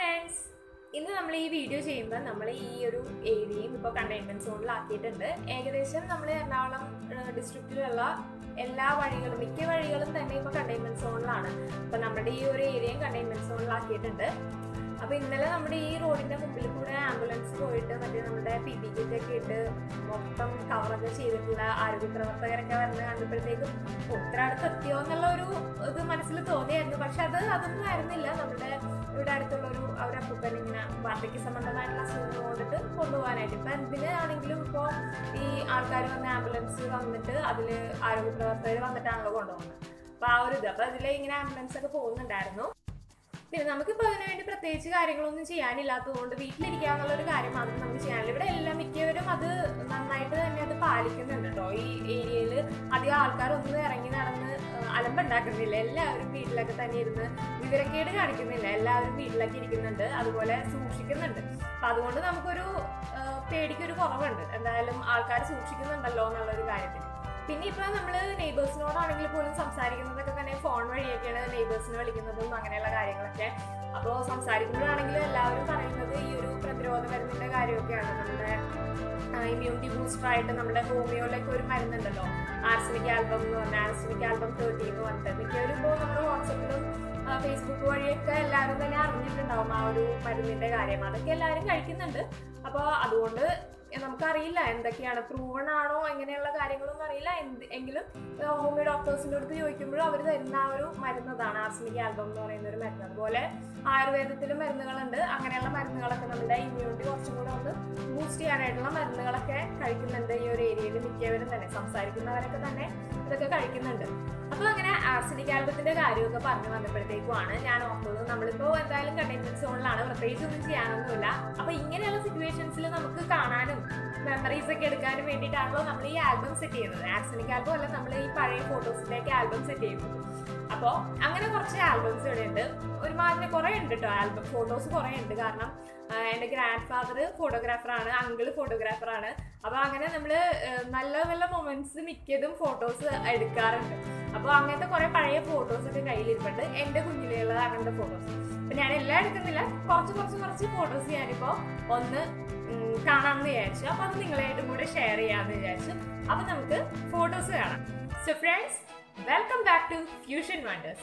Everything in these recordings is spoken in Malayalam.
ഫ്രണ്ട്സ് ഇന്ന് നമ്മൾ ഈ വീഡിയോ ചെയ്യുമ്പോൾ നമ്മൾ ഈ ഒരു ഏരിയയും ഇപ്പോൾ കണ്ടെയ്ൻമെന്റ് സോണിലാക്കിയിട്ടുണ്ട് ഏകദേശം നമ്മൾ എറണാകുളം ഡിസ്ട്രിക്റ്റിലുള്ള എല്ലാ വഴികളും മിക്ക വഴികളും തന്നെ ഇപ്പോൾ കണ്ടെയ്ൻമെന്റ് സോണിലാണ് അപ്പോൾ നമ്മുടെ ഈ ഒരു ഏരിയയും കണ്ടെയ്ൻമെന്റ് സോണിലാക്കിയിട്ടുണ്ട് അപ്പോൾ ഇന്നലെ നമ്മുടെ ഈ റോഡിന്റെ മുമ്പിൽ കൂടെ ആംബുലൻസ് പോയിട്ട് മറ്റേ നമ്മുടെ പി പി കിറ്റ് ഒക്കെ ഇട്ട് മൊത്തം കവറൊക്കെ ചെയ്തിട്ടുള്ള ആരോഗ്യ പ്രവർത്തകരൊക്കെ വരുന്നത് കണ്ടപ്പോഴത്തേക്കും ഇത്ര അടുത്ത് എത്തിയോ എന്നുള്ള ഒരു ഇത് മനസ്സിൽ തോന്നിയായിരുന്നു പക്ഷെ അത് അതൊന്നും ആയിരുന്നില്ല നമ്മുടെ ഇവിടെ അടുത്തുള്ള ഒരു അവരപ്പൂപ്പൻ ഇങ്ങനെ വാർദ്ധക്യ സംബന്ധമായിട്ടുള്ള അസുഖങ്ങൾ കൊണ്ടിട്ട് കൊണ്ടുപോകാനായിട്ട് ഇപ്പൊ എന്തിനാണെങ്കിലും ഇപ്പോൾ ഈ ആൾക്കാർ വന്ന ആംബുലൻസ് വന്നിട്ട് അതിൽ ആരോഗ്യ പ്രവർത്തകർ വന്നിട്ടാണല്ലോ കൊണ്ടുപോകുന്നത് അപ്പൊ ആ ഒരു ഇത് അപ്പൊ അതിൽ ഇങ്ങനെ ആംബുലൻസ് ഒക്കെ പോകുന്നുണ്ടായിരുന്നു പിന്നെ നമുക്കിപ്പോൾ അതിനു വേണ്ടി പ്രത്യേകിച്ച് കാര്യങ്ങളൊന്നും ചെയ്യാനില്ലാത്തതുകൊണ്ട് വീട്ടിലിരിക്കാന്നുള്ള ഒരു കാര്യം മാത്രം നമുക്ക് ചെയ്യാനില്ല ഇവിടെ എല്ലാം മിക്കവരും അത് നന്നായിട്ട് തന്നെ അത് പാലിക്കുന്നുണ്ട് കേട്ടോ ഈ ഏരിയയിൽ അധികം ആൾക്കാരൊന്നും ഇറങ്ങി നടന്ന് ഏഹ്, അലമ്പുണ്ടാക്കുന്നില്ല എല്ലാവരും വീട്ടിലൊക്കെ തന്നെ ഇരുന്ന് വിവരക്കേട് കാണിക്കുന്നില്ല എല്ലാവരും വീട്ടിലൊക്കെ ഇരിക്കുന്നുണ്ട് അതുപോലെ സൂക്ഷിക്കുന്നുണ്ട് അപ്പൊ അതുകൊണ്ട് നമുക്കൊരു ഏഹ്, പേടിക്കൊരു കുറവുണ്ട് എന്തായാലും ആൾക്കാർ സൂക്ഷിക്കുന്നുണ്ടല്ലോ എന്നുള്ളൊരു കാര്യത്തിൽ പിന്നെ ഇപ്പൊ നമ്മള് നെയ്ബേഴ്സിനോടാണെങ്കിൽ പോലും സംസാരിക്കുന്നതൊക്കെ തന്നെ ഫോൺ വഴിയൊക്കെയാണ് നെയ്ബേഴ്സിനെ വിളിക്കുന്നതും അങ്ങനെയുള്ള കാര്യങ്ങളൊക്കെ അപ്പോൾ സംസാരിക്കുമ്പോഴാണെങ്കിലും എല്ലാവരും പറയുന്നത് ഈ ഒരു പ്രതിരോധ മരുന്നിന്റെ കാര്യമൊക്കെയാണ് നമ്മുടെ ഇമ്മ്യൂണിറ്റി ബൂസ്റ്റർ ആയിട്ട് നമ്മുടെ ഹോമിയോയിലൊക്കെ ഒരു മരുന്നുണ്ടല്ലോ ആർസനിക് ആൽബം എന്ന് പറഞ്ഞാൽ ആർസനിക് ആൽബം തേർട്ടി എന്ന് പറഞ്ഞിട്ട് മിക്കവരും ഇപ്പോൾ നമ്മുടെ വാട്സപ്പിലും ഫേസ്ബുക്ക് വഴിയൊക്കെ എല്ലാവരും തന്നെ അറിഞ്ഞിട്ടുണ്ടാവും ആ ഒരു മരുന്നിന്റെ കാര്യം അതൊക്കെ എല്ലാവരും കഴിക്കുന്നുണ്ട് അപ്പോൾ അതുകൊണ്ട് നമുക്കറിയില്ല എന്തൊക്കെയാണ് പ്രൂവൺ ആണോ എങ്ങനെയുള്ള കാര്യങ്ങളൊന്നും അറിയില്ല എന്ത് എങ്കിലും ഹോമിയോ ഡോക്ടേഴ്സിൻ്റെ അടുത്ത് ചോദിക്കുമ്പോഴും അവർ തരുന്ന ആ ഒരു മരുന്നതാണ് ആർസനിക് ആൽബം എന്ന് പറയുന്ന ഒരു മരുന്ന് അതുപോലെ ആയുർവേദത്തിലും മരുന്നുകളുണ്ട് അങ്ങനെയുള്ള മരുന്നുകളൊക്കെ നമ്മുടെ ഇമ്മ്യൂണിറ്റി കുറച്ചും കൂടെ ഒന്ന് ബൂസ്റ്റ് ചെയ്യാനായിട്ടുള്ള മരുന്നുകളൊക്കെ കഴിക്കുന്നുണ്ട് ഈ ഒരു ഏരിയയിൽ മിക്കവരും തന്നെ സംസാരിക്കുന്നവരൊക്കെ തന്നെ ഇതൊക്കെ കഴിക്കുന്നുണ്ട് അപ്പൊ അങ്ങനെ ആർസനിക് ആൽബത്തിന്റെ കാര്യമൊക്കെ പറഞ്ഞു വന്നപ്പോഴത്തേക്കുമാണ് ഞാൻ ഓർത്തത് നമ്മളിപ്പോ എന്തായാലും കണ്ടെയ്ൻമെന്റ് സോണിലാണ് പ്രത്യേകിച്ച് ഒന്നും ചെയ്യാനൊന്നുമില്ല അപ്പൊ ഇങ്ങനെയുള്ള സിറ്റുവേഷൻസിൽ നമുക്ക് കാണാനും മെമ്മറീസ് ഒക്കെ എടുക്കാനും വേണ്ടിയിട്ടാണല്ലോ നമ്മൾ ഈ ആൽബം സെറ്റ് ചെയ്യുന്നത് ആർസനിക് ആൽബം അല്ല നമ്മൾ ഈ പഴയ ഫോട്ടോസിന്റെ ഒക്കെ ആൽബം സെറ്റ് ചെയ്യുന്നത് അപ്പോൾ അങ്ങനെ കുറച്ച് ആൽബംസ് ഇവിടെ ഉണ്ട് ഒരുമാതിരി കുറേ ഉണ്ട് കേട്ടോ ആൽബം ഫോട്ടോസ് കുറേ ഉണ്ട് കാരണം ആ, എൻ്റെ ഗ്രാൻഡ് ഫാദർ ഫോട്ടോഗ്രാഫറാണ് അങ്കിള് ഫോട്ടോഗ്രാഫറാണ് അപ്പോൾ അങ്ങനെ നമ്മൾ നല്ല നല്ല മൊമെന്റ്സ് മിക്കതും ഫോട്ടോസ് എടുക്കാറുണ്ട് അപ്പോൾ അങ്ങനത്തെ കുറേ പഴയ ഫോട്ടോസ് ഒക്കെ കയ്യിലിരിപ്പുണ്ട് എൻ്റെ കുഞ്ഞിലുള്ള അങ്ങനത്തെ ഫോട്ടോസ് അപ്പം ഞാൻ എല്ലാം എടുക്കുന്നില്ല കുറച്ച് കുറച്ച് കുറച്ച് ഫോട്ടോസ് ഞാനിപ്പോൾ ഒന്ന് ഉം, കാണാമെന്ന് വിചാരിച്ചു അപ്പോൾ അത് നിങ്ങളായിട്ടും കൂടെ ഷെയർ ചെയ്യാമെന്ന് വിചാരിച്ചു അപ്പോൾ നമുക്ക് ഫോട്ടോസ് കാണാം so friends welcome back to Fusion Wonders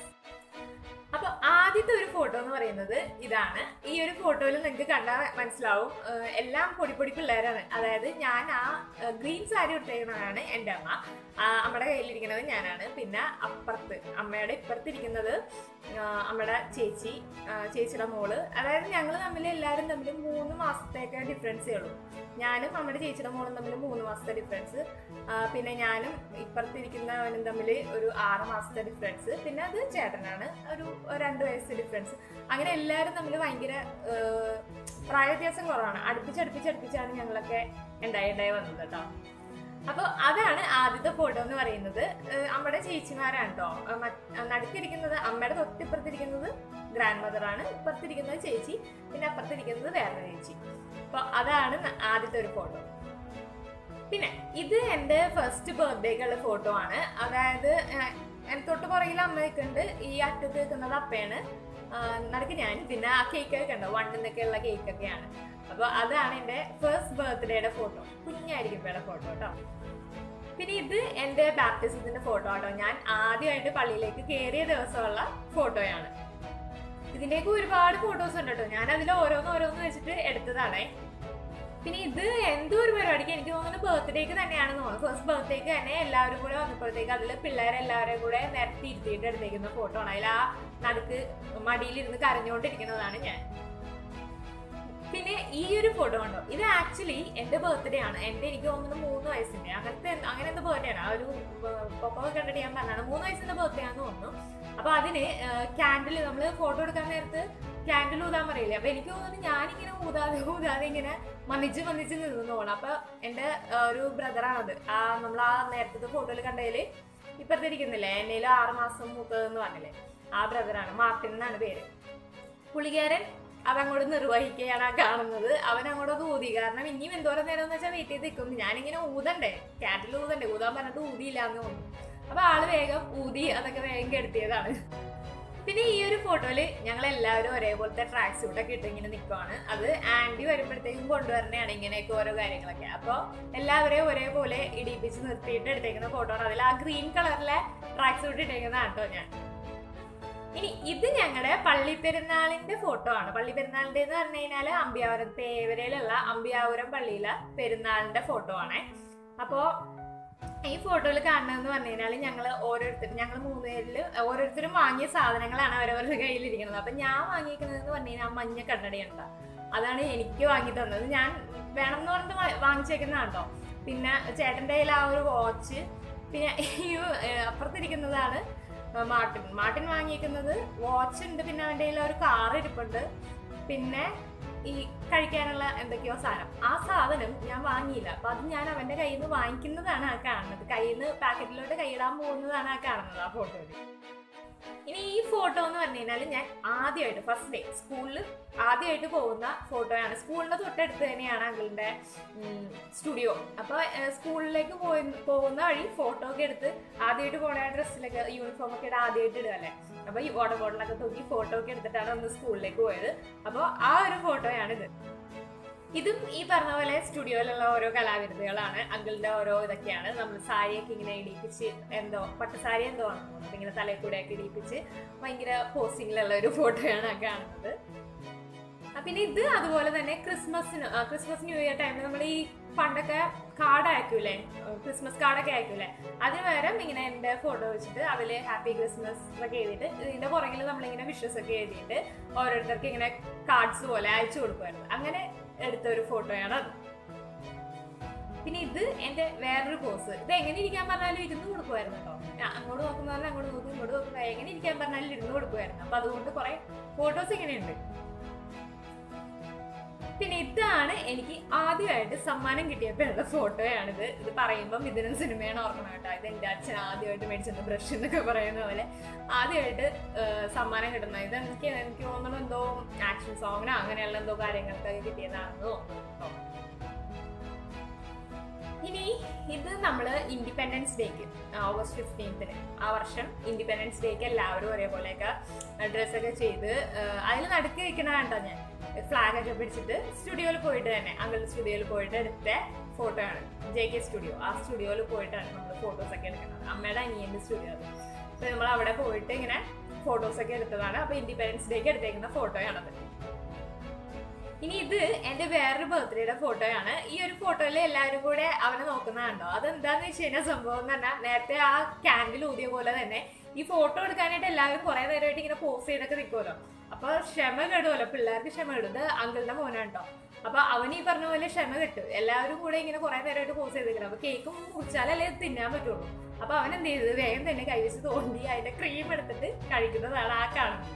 അപ്പൊ ആദ്യത്തെ ഒരു ഫോട്ടോ എന്ന് പറയുന്നത് ഇതാണ് ഈ ഒരു ഫോട്ടോയിൽ നിങ്ങൾക്ക് കണ്ടാൽ മനസ്സിലാവും ഏഹ് എല്ലാം പൊടി പൊടി പിള്ളേരാണ് അതായത് ഞാൻ ആ ഗ്രീൻ സാരി ഉടുത്തേക്കുന്നതാണ് എൻ്റെ അമ്മ ആ, അമ്മയുടെ കയ്യിലിരിക്കുന്നത് ഞാനാണ് പിന്നെ അപ്പുറത്ത് അമ്മയുടെ ഇപ്പുറത്തിരിക്കുന്നത് ആ, അമ്മയുടെ ചേച്ചി ആ, ചേച്ചിയുടെ മോള് അതായത് ഞങ്ങൾ തമ്മിൽ എല്ലാവരും തമ്മിൽ മൂന്ന് മാസത്തേക്ക് ഡിഫറൻസേ ഉള്ളൂ ഞാനും അമ്മയുടെ ചേച്ചിയുടെ മോളും തമ്മിൽ മൂന്ന് മാസത്തെ ഡിഫറൻസ് പിന്നെ ഞാനും ഇപ്പുറത്തിരിക്കുന്നവനും തമ്മിൽ ഒരു ആറ് മാസത്തെ ഡിഫറൻസ് പിന്നെ അത് ചേട്ടനാണ് ഒരു രണ്ട് വയസ്സ് ഡിഫറൻസ് അങ്ങനെ എല്ലാവരും തമ്മിൽ ഭയങ്കര ഏഹ്, പ്രായ വ്യത്യാസം കുറവാണ് അടുപ്പിച്ചടുപ്പിച്ചടുപ്പിച്ചാണ് ഞങ്ങളൊക്കെ ഉണ്ടായി ഉണ്ടായി വന്നത് കേട്ടോ അപ്പോൾ അതാണ് ആദ്യത്തെ ഫോട്ടോ എന്ന് പറയുന്നത് ഏഹ്, അമ്മയുടെ ചേച്ചിമാരാണ് കേട്ടോ നടുക്കിരിക്കുന്നത് അമ്മയുടെ തൊട്ടിപ്പുറത്തിരിക്കുന്നത് ഗ്രാൻഡ് മദറാണ് ഇപ്പുറത്തിരിക്കുന്നത് ചേച്ചി പിന്നെ അപ്പുറത്തിരിക്കുന്നത് വേറൊരു ചേച്ചി അപ്പോൾ അതാണ് ന- ആദ്യത്തെ ഒരു ഫോട്ടോ പിന്നെ ഇത് എൻ്റെ ഫസ്റ്റ് ബർത്ത്ഡേക്കുള്ള ഫോട്ടോ ആണ് അതായത് ഏഹ്, എൻ തൊട്ട് പുറകിൽ അമ്മ നിൽക്കുന്നുണ്ട് ഈ അറ്റത്ത് നിൽക്കുന്നത് അപ്പയാണ് ആഹ് നടുക്ക് ഞാൻ പിന്നെ ആ കേക്ക് ഒക്കെ ഉണ്ടോ വണ്ടിൽ നിന്നൊക്കെയുള്ള കേക്ക് ഒക്കെയാണ് അപ്പോൾ അതാണ് എൻ്റെ ഫസ്റ്റ് ബർത്ത്ഡേയുടെ ഫോട്ടോ കുഞ്ഞായിരിക്കുമ്പോഴുള്ള ഫോട്ടോ കേട്ടോ പിന്നെ ഇത് എൻ്റെ ബാപ്റ്റിസത്തിന്റെ ഫോട്ടോ ആട്ടോ ഞാൻ ആദ്യമായിട്ട് പള്ളിയിലേക്ക് കയറിയ ദിവസമുള്ള ഫോട്ടോയാണ് ഇതിന്റെയൊക്കെ ഒരുപാട് ഫോട്ടോസ് ഉണ്ട് കേട്ടോ ഞാൻ അതിൽ ഓരോന്ന് ഓരോന്ന് വെച്ചിട്ട് എടുത്തതാണേ പിന്നെ ഇത് എന്തോ ഒരു പരിപാടിക്ക് എനിക്ക് തോന്നുന്നു ബർത്ത്ഡേക്ക് തന്നെയാണെന്ന് തോന്നുന്നു ഫസ്റ്റ് ബർത്ത്ഡേക്ക് തന്നെ എല്ലാവരും കൂടെ വന്നപ്പോഴത്തേക്ക് അതിൽ പിള്ളേരെല്ലാവരും കൂടെ നിരത്തി ഇരുത്തിയിട്ട് എടുത്തേക്കുന്ന ഫോട്ടോ ആണ് അതിൽ ആ നടുക്ക് മടിയിലിരുന്ന് കരഞ്ഞുകൊണ്ടിരിക്കുന്നതാണ് ഞാൻ പിന്നെ ഈ ഒരു ഫോട്ടോ ഉണ്ടോ ഇത് ആക്ച്വലി എന്റെ ബർത്ത്ഡേ ആണ് എന്റെ എനിക്ക് തോന്നുന്നു മൂന്ന് വയസ്സിന്റെ അങ്ങനത്തെ എന്ത്- അങ്ങനെ എന്തോ ബർത്ത്ഡേ ആണ് ആ ഒരു പൊക്കോ കണ്ടിട്ട് ഞാൻ പറഞ്ഞാണ് മൂന്ന് വയസ്സിന്റെ ബർത്ത്ഡേ ആണെന്ന് തോന്നുന്നു അപ്പൊ അതിന് ക്യാൻഡിൽ നമ്മൾ ഫോട്ടോ എടുക്കാൻ നേരത്ത് ക്യാൻഡിൽ ഊതാൻ പറയില്ലേ അപ്പൊ എനിക്ക് തോന്നുന്നു ഞാനിങ്ങനെ ഊതാതെ ഊതാതെ ഇങ്ങനെ മന്നിച്ച് മന്നിച്ച് നിന്നു പോകണം അപ്പൊ എന്റെ ആ, ഒരു ബ്രദറാണത് ആ നമ്മൾ ആ നേരത്തെ ഫോട്ടോയിൽ കണ്ടതിൽ ഇപ്പത്തിരിക്കുന്നില്ലേ എന്നെ ആറ് മാസം മൂത്തതെന്ന് പറഞ്ഞില്ലേ ആ ബ്രദറാണ് മാർട്ടിൻ എന്നാണ് പേര് പുള്ളിക്കാരൻ അതങ്ങോട്ട് നിർവഹിക്കുകയാണ് ആ കാണുന്നത് അവൻ അങ്ങോട്ട് ഊതി കാരണം ഇനിയും എന്തോരം നേരം എന്ന് വെച്ചാൽ വെയിറ്റ് ചെയ്ത് നിൽക്കും ഞാനിങ്ങനെ ഊതണ്ടേ ക്യാറ്റിൽ ഊതണ്ടേ ഊതാൻ പറഞ്ഞിട്ട് ഊതിയില്ല എന്ന് തോന്നുന്നു അപ്പൊ ആള് വേഗം ഊതി അതൊക്കെ വേഗം കെടുത്തിയതാണ് പിന്നെ ഈ ഒരു ഫോട്ടോയില് ഞങ്ങൾ എല്ലാവരും ഒരേപോലത്തെ ട്രാക്ക് സ്യൂട്ടൊക്കെ ഇട്ട് ഇങ്ങനെ നിൽക്കുവാണ് അത് ആന്റി വരുമ്പോഴത്തേക്കും കൊണ്ടുവരണയാണ് ഇങ്ങനെയൊക്കെ ഓരോ കാര്യങ്ങളൊക്കെ അപ്പോൾ എല്ലാവരെയും ഒരേപോലെ ഇടിപ്പിച്ച് നിർത്തിയിട്ട് എടുത്തേക്കുന്ന ഫോട്ടോ ആണ് അതിൽ ആ ഗ്രീൻ കളറിലെ ട്രാക്ക് സ്യൂട്ട് ഇട്ടേക്കുന്നതാണ് കേട്ടോ ഞാൻ ഇനി ഇത് ഞങ്ങളുടെ പള്ളിപ്പെരുന്നാളിന്റെ ഫോട്ടോ ആണ് പള്ളിപ്പെരുന്നാളിന്റെ എന്ന് പറഞ്ഞു കഴിഞ്ഞാൽ അമ്പിയാവരം തേവരയിലുള്ള അമ്പിയാവരം പള്ളിയിലെ പെരുന്നാളിന്റെ ഫോട്ടോ ആണ് അപ്പോ ഈ ഫോട്ടോയിൽ കാണുന്നതെന്ന് പറഞ്ഞു കഴിഞ്ഞാൽ ഞങ്ങൾ ഓരോരുത്തരും ഞങ്ങൾ മൂന്നുപേരിൽ ഓരോരുത്തരും വാങ്ങിയ സാധനങ്ങളാണ് അവരവരുടെ കയ്യിലിരിക്കുന്നത് അപ്പൊ ഞാൻ വാങ്ങിയിരിക്കുന്നതെന്ന് പറഞ്ഞു കഴിഞ്ഞാൽ ആ മഞ്ഞ കണ്ണടയുണ്ട് അതാണ് എനിക്ക് വാങ്ങി തന്നത് ഞാൻ വേണം എന്ന് പറഞ്ഞിട്ട് വാ- വാങ്ങിച്ചേക്കുന്നതാണ് കേട്ടോ പിന്നെ ചേട്ടൻ്റെ കയ്യിൽ ആ ഒരു വാച്ച് പിന്നെ ഈ ഏർ, അപ്പുറത്തിരിക്കുന്നതാണ് മാർട്ടിൻ മാർട്ടിൻ വാങ്ങിയിരിക്കുന്നത് വാച്ച് ഉണ്ട് പിന്നെ അവൻ്റെ കയ്യിൽ ഒരു കാർ ഇരിപ്പുണ്ട് പിന്നെ ഈ കഴിക്കാനുള്ള എന്തൊക്കെയോ സാധനം ആ സാധനം ഞാൻ വാങ്ങിയില്ല അപ്പൊ അത് ഞാൻ അവന്റെ കയ്യിൽ നിന്ന് വാങ്ങിക്കുന്നതാണ് ആ കാണുന്നത് കയ്യിൽ നിന്ന് പാക്കറ്റിലോട്ട് കൈയിടാൻ പോകുന്നതാണ് ആ കാണുന്നത് ആ ഫോട്ടോയിൽ ഇനി ഈ ഫോട്ടോ എന്ന് പറഞ്ഞു കഴിഞ്ഞാൽ ഞാൻ ആദ്യമായിട്ട് ഫസ്റ്റ് ഡേ സ്കൂളിൽ ആദ്യമായിട്ട് പോകുന്ന ഫോട്ടോയാണ് സ്കൂളിന്റെ തൊട്ടടുത്ത് തന്നെയാണ് അങ്കിളിന്റെ സ്റ്റുഡിയോ അപ്പൊ ഏഹ്, സ്കൂളിലേക്ക് പോയി പോകുന്ന വഴി ഫോട്ടോ ഒക്കെ എടുത്ത് ആദ്യമായിട്ട് പോണ ഡ്രസ്സിലൊക്കെ യൂണിഫോം ഒക്കെ ഇടാൻ ആദ്യമായിട്ട് ഇടുകയല്ലേ അപ്പൊ ഈ വാട്ടർ ബോട്ടിലൊക്കെ തൂക്കി ഫോട്ടോ ഒക്കെ എടുത്തിട്ടാണ് ഒന്ന് സ്കൂളിലേക്ക് പോയത് അപ്പോൾ ആ ഒരു ഫോട്ടോയാണിത് ഇതും ഈ പറഞ്ഞ പോലെ സ്റ്റുഡിയോയിലുള്ള ഓരോ കലാവിരുദ്ധകളാണ് അങ്കിളിന്റെ ഓരോ ഇതൊക്കെയാണ് നമ്മൾ സാരിയൊക്കെ ഇങ്ങനെ ഇടിപ്പിച്ച് എന്തോ പട്ടുസാരി എന്തോ ആണ് തോന്നുന്നത്. ഇങ്ങനെ തലയിൽ കൂടെ ഒക്കെ ഇടിപ്പിച്ച് ഭയങ്കര പോസിങ്ങിലുള്ള ഒരു ഫോട്ടോയാണ് ആ കാണുന്നത് ആ, പിന്നെ ഇത് അതുപോലെ തന്നെ ക്രിസ്മസിന് ആ, ക്രിസ്മസ് ന്യൂ ഇയർ ടൈമിൽ നമ്മൾ ഈ പണ്ടൊക്കെ കാർഡ് അയക്കൂലേ ക്രിസ്മസ് കാർഡൊക്കെ അയക്കൂലേ അതിന് പകരം ഇങ്ങനെ എൻ്റെ ഫോട്ടോ വെച്ചിട്ട് അതിൽ ഹാപ്പി ക്രിസ്മസ് ഒക്കെ എഴുതിയിട്ട് ഇതിന്റെ പുറകിൽ നമ്മളിങ്ങനെ വിഷസ് ഒക്കെ എഴുതിയിട്ട് ഓരോരുത്തർക്ക് ഇങ്ങനെ കാർഡ്സ് പോലെ അയച്ചു കൊടുക്കുമായിരുന്നു അങ്ങനെ എടുത്ത ഒരു ഫോട്ടോയാണ് അത് പിന്നെ ഇത് എന്റെ വേറൊരു പോസ് ഇത് എങ്ങനെ ഇരിക്കാൻ പറഞ്ഞാലും ഇരുന്ന് കൊടുക്കുമായിരുന്നു കേട്ടോ ഞാൻ അങ്ങോട്ട് നോക്കുന്ന പറഞ്ഞാൽ അങ്ങോട്ട് നോക്കും ഇങ്ങോട്ട് നോക്കും എങ്ങനെ ഇരിക്കാൻ പറഞ്ഞാലും ഇരുന്ന് കൊടുക്കുമായിരുന്നു അപ്പൊ അതുകൊണ്ട് കുറെ ഫോട്ടോസ് ഇങ്ങനെയുണ്ട് പിന്നെ ഇതാണ് എനിക്ക് ആദ്യമായിട്ട് സമ്മാനം കിട്ടിയപ്പോഴുള്ള ഫോട്ടോയാണിത് ഇത് പറയുമ്പം ഇതിനും സിനിമയാണ് ഓർക്കണം കേട്ടോ ഇത് എൻ്റെ അച്ഛൻ ആദ്യമായിട്ട് മേടിച്ചെന്ന ബ്രഷ് എന്നൊക്കെ പറയുന്ന പോലെ ആദ്യമായിട്ട് ഏഹ്, സമ്മാനം കിട്ടുന്നത് ഇത് എനിക്ക് എനിക്ക് തോന്നുന്നു എന്തോ ആക്ഷൻ സോങ്ങിനോ അങ്ങനെയുള്ള എന്തോ കാര്യങ്ങൾക്കൊക്കെ കിട്ടിയതാണെന്ന് തോന്നുന്നു കേട്ടോ. ഇനി ഇത് നമ്മൾ ഇൻഡിപെൻഡൻസ് ഡേക്ക് ഓഗസ്റ്റ് ഫിഫ്റ്റീൻത്തിന് ആ വർഷം ഇൻഡിപെൻഡൻസ് ഡേക്ക് എല്ലാവരും ഒരേപോലെയൊക്കെ ഡ്രസ്സൊക്കെ ചെയ്ത് അതിൽ നടുക്ക് വെക്കണതാണ് കേട്ടോ ഞാൻ ഫ്ലാഗ് ഒക്കെ പിടിച്ചിട്ട് സ്റ്റുഡിയോയിൽ പോയിട്ട് തന്നെ അങ്കിളുടെ സ്റ്റുഡിയോയിൽ പോയിട്ട് എടുത്ത ഫോട്ടോ ആണ് ജെ കെ സ്റ്റുഡിയോ ആ സ്റ്റുഡിയോയിൽ പോയിട്ടാണ് നമ്മൾ ഫോട്ടോസ് ഒക്കെ എടുക്കുന്നത് അമ്മയുടെ അനിയന്റെ സ്റ്റുഡിയോ അത് അപ്പൊ നമ്മൾ അവിടെ പോയിട്ട് ഇങ്ങനെ ഫോട്ടോസ് ഒക്കെ എടുത്തതാണ് അപ്പൊ ഇൻഡിപെൻഡൻസ് ഡേക്ക് എടുത്തേക്കുന്ന ഫോട്ടോയാണത് ഇനി ഇത് എന്റെ വേറൊരു ബർത്ത്ഡേയുടെ ഫോട്ടോയാണ് ഈ ഒരു ഫോട്ടോയിൽ എല്ലാവരും കൂടെ അവനെ നോക്കുന്നതാണ്ടോ അതെന്താന്ന് വെച്ച് കഴിഞ്ഞാൽ സംഭവം എന്ന് പറഞ്ഞാൽ നേരത്തെ ആ ക്യാൻഡിൽ ഊതിയ പോലെ തന്നെ ഈ ഫോട്ടോ എടുക്കാനായിട്ട് എല്ലാവരും കുറെ നേരമായിട്ട് ഇങ്ങനെ പോസ്റ്റ് ചെയ്തൊക്കെ നിൽക്കുമല്ലോ അപ്പൊ ക്ഷമ കെടുമല്ലോ പിള്ളേർക്ക് ക്ഷമ കെടും ഇത് അങ്കിളിന്റെ മോനാണ്ടോ അപ്പൊ അവൻ ഈ പറഞ്ഞ പോലെ ക്ഷമ കിട്ടും എല്ലാവരും കൂടെ ഇങ്ങനെ കുറെ നേരമായിട്ട് പോസ്റ്റ് ചെയ്തിരിക്കണം അപ്പൊ കേക്ക് മുറിച്ചാലല്ലേ ഇത് തിന്നാൻ പറ്റുള്ളൂ അപ്പൊ അവൻ എന്ത് ചെയ്തത് വേഗം തന്നെ കൈവച്ച് തോണ്ടി അതിന്റെ ക്രീം എടുത്തിട്ട് കഴിക്കുന്നതാണ് ആ കാണുന്നത്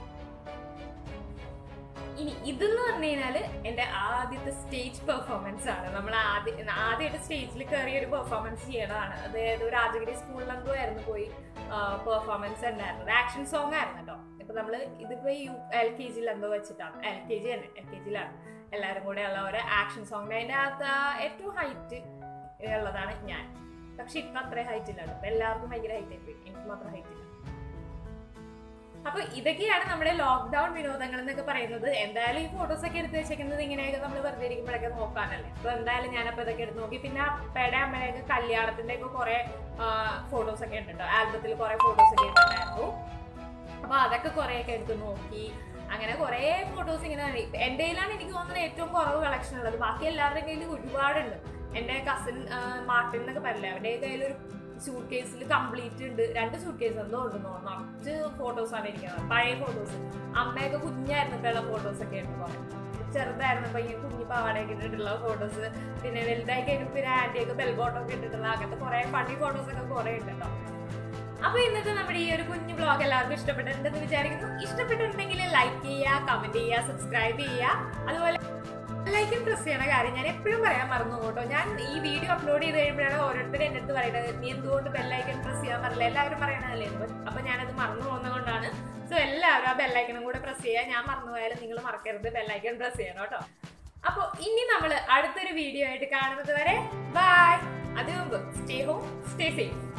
ഇനി ഇതെന്ന് പറഞ്ഞു കഴിഞ്ഞാല് എന്റെ ആദ്യത്തെ സ്റ്റേജ് പെർഫോമൻസ് ആണ് നമ്മൾ ആദ്യം ആദ്യമായിട്ട് സ്റ്റേജിൽ കയറിയ ഒരു പെർഫോമൻസ് ചെയ്യണതാണ് അതായത് രാജഗിരി സ്കൂളിലെന്തോ ആയിരുന്നു പോയി പെർഫോമൻസ് ഉണ്ടായിരുന്നത് ആക്ഷൻ സോങ് ആയിരുന്നു കേട്ടോ ഇപ്പൊ നമ്മള് ഇതിപ്പോ യു എൽ കെ ജിയിൽ എന്തോ വെച്ചിട്ടാണ് എൽ കെ ജി തന്നെ എൽ കെ ജിയിലാണ് എല്ലാവരും കൂടെ ഉള്ള ഒരു ആക്ഷൻ സോങ് അതിന്റെ അകത്ത് ആ ഏറ്റവും ഹൈറ്റ് ഉള്ളതാണ് ഞാൻ പക്ഷെ ഇപ്പൊ അത്ര ഹൈറ്റ് ഇല്ല കേട്ടോ എല്ലാവർക്കും ഭയങ്കര ഹൈറ്റ് ആയിപ്പോയി എനിക്ക് മാത്രം ഹൈറ്റ് ഇല്ല അപ്പൊ ഇതൊക്കെയാണ് നമ്മുടെ ലോക്ക്ഡൌൺ വിനോദങ്ങൾ എന്നൊക്കെ പറയുന്നത് എന്തായാലും ഈ ഫോട്ടോസ് ഒക്കെ എടുത്ത് വെച്ചേക്കുന്നത് ഇങ്ങനെയൊക്കെ നമ്മൾ വെറുതെ ഇരിക്കുമ്പോഴൊക്കെ നോക്കാനല്ലേ അപ്പൊ എന്തായാലും ഞാനപ്പോ ഇതൊക്കെ എടുത്ത് നോക്കി പിന്നെ അപ്പയുടെ അമ്മയുടെയൊക്കെ കല്യാണത്തിന്റെ ഒക്കെ കുറെ ഫോട്ടോസ് ഒക്കെ ഉണ്ട് കേട്ടോ ആൽബത്തിൽ കുറെ ഫോട്ടോസ് ഒക്കെ ഇട്ടിട്ടുണ്ടായിരുന്നു അപ്പൊ അതൊക്കെ കുറെ ഒക്കെ എടുത്ത് നോക്കി അങ്ങനെ കുറെ ഫോട്ടോസ് ഇങ്ങനെ കണ്ടു. എന്റെ കയ്യിലാണ് എനിക്ക് തോന്നുന്നത് ഏറ്റവും കുറവ് കളക്ഷൻ ഉള്ളത് ബാക്കി എല്ലാവരുടെയും കയ്യിൽ ഒരുപാടുണ്ട് എന്റെ കസിൻ മാർട്ടിൻ എന്നൊക്കെ പറയില്ലേ അവരുടെ കയ്യിൽ ഒരു സൂട്ട് കേസിൽ കംപ്ലീറ്റ് ഉണ്ട് രണ്ട് സൂട്ട് കേസ് എന്തോ ഉണ്ടെന്ന് തോന്നുന്നു കുറച്ച് ഫോട്ടോസ് ആണ് ഇരിക്കുന്നത് പഴയ ഫോട്ടോസ് അമ്മയൊക്കെ കുഞ്ഞായിരുന്നപ്പോഴുള്ള ഫോട്ടോസ് ഒക്കെ ഉണ്ട് കുറെ ചെറുതായിരുന്നപ്പോ ഈ കുഞ്ഞി പാവാടയൊക്കെ ഇട്ടിട്ടുള്ള ഫോട്ടോസ് പിന്നെ വലുതായി കഴിഞ്ഞപ്പോൾ പിന്നെ ആന്റിയൊക്കെ ബെൽബോട്ടം ഒക്കെ ഇട്ടിട്ടുള്ള അങ്ങനത്തെ കുറെ ഫണ്ണി ഫോട്ടോസ് ഒക്കെ കുറെ ഉണ്ട് കേട്ടോ അപ്പൊ ഇന്നത്തെ നമ്മുടെ ഈ ഒരു കുഞ്ഞു ബ്ലോഗ് എല്ലാവർക്കും ഇഷ്ടപ്പെട്ടിട്ടുണ്ടെന്ന് വിചാരിക്കുന്നു ഇഷ്ടപ്പെട്ടിട്ടുണ്ടെങ്കിൽ ലൈക്ക് ചെയ്യുക കമന്റ് ചെയ്യുക സബ്സ്ക്രൈബ് ചെയ്യുക അതുപോലെ ലൈക്കും പ്രസ് ചെയ്യണ കാര്യം ഞാൻ എപ്പോഴും പറയാൻ മറന്നു കേട്ടോ ഞാൻ ഈ വീഡിയോ അപ്ലോഡ് ചെയ്ത് കഴിയുമ്പോഴാണ് ഓരോരുത്തരും എൻ്റെ അടുത്ത് പറയുന്നത് നീ എന്തുകൊണ്ട് ബെല്ലൈക്കൻ പ്രസ് ചെയ്യാൻ പറഞ്ഞില്ല എല്ലാവരും പറയണതല്ലേ എന്ന്. അപ്പൊ ഞാനത് മറന്നു പോകുന്നതുകൊണ്ടാണ് സോ എല്ലാവരും ആ ബെല്ലൈക്കനും കൂടെ പ്രസ് ചെയ്യുക ഞാൻ മറന്നു പോയാലും നിങ്ങൾ മറക്കരുത് ബെല്ലൈക്കൻ പ്രസ് ചെയ്യണം കേട്ടോ അപ്പോൾ ഇനി നമ്മൾ അടുത്തൊരു വീഡിയോ ആയിട്ട് കാണുന്നത് വരെ ബൈ അതിനു മുമ്പ് സ്റ്റേ ഹോം സ്റ്റേ സേഫ്